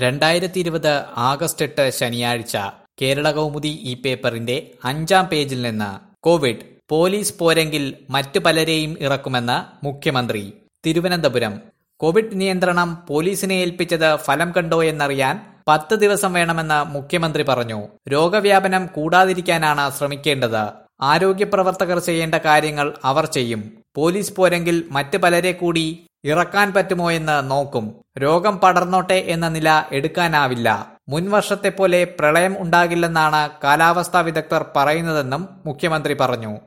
രണ്ടായിരത്തി ഇരുപത് ആഗസ്റ്റ് എട്ട് ശനിയാഴ്ച കേരള കൗമുദി ഈ പേപ്പറിന്റെ അഞ്ചാം പേജിൽ നിന്ന് കോവിഡ് പോലീസ് പോരെങ്കിൽ മറ്റു പലരെയും ഇറക്കുമെന്ന് മുഖ്യമന്ത്രി തിരുവനന്തപുരം കോവിഡ് നിയന്ത്രണം പോലീസിനെ ഏൽപ്പിച്ചത് ഫലം കണ്ടോ എന്നറിയാൻ പത്ത് ദിവസം വേണമെന്ന് മുഖ്യമന്ത്രി പറഞ്ഞു രോഗവ്യാപനം കൂടാതിരിക്കാനാണ് ശ്രമിക്കേണ്ടത് ആരോഗ്യ പ്രവർത്തകർ ചെയ്യേണ്ട കാര്യങ്ങൾ അവർ ചെയ്യും പോലീസ് പോരെങ്കിൽ മറ്റ് പലരെ കൂടി ഇറക്കാൻ പറ്റുമോ എന്ന് നോക്കും രോഗം പടർന്നോട്ടെ എന്ന നില എടുക്കാനാവില്ല മുൻ വർഷത്തെ പോലെ പ്രളയം ഉണ്ടാകില്ലെന്നാണ് കാലാവസ്ഥാ വിദഗ്ധർ പറയുന്നതെന്നും മുഖ്യമന്ത്രി പറഞ്ഞു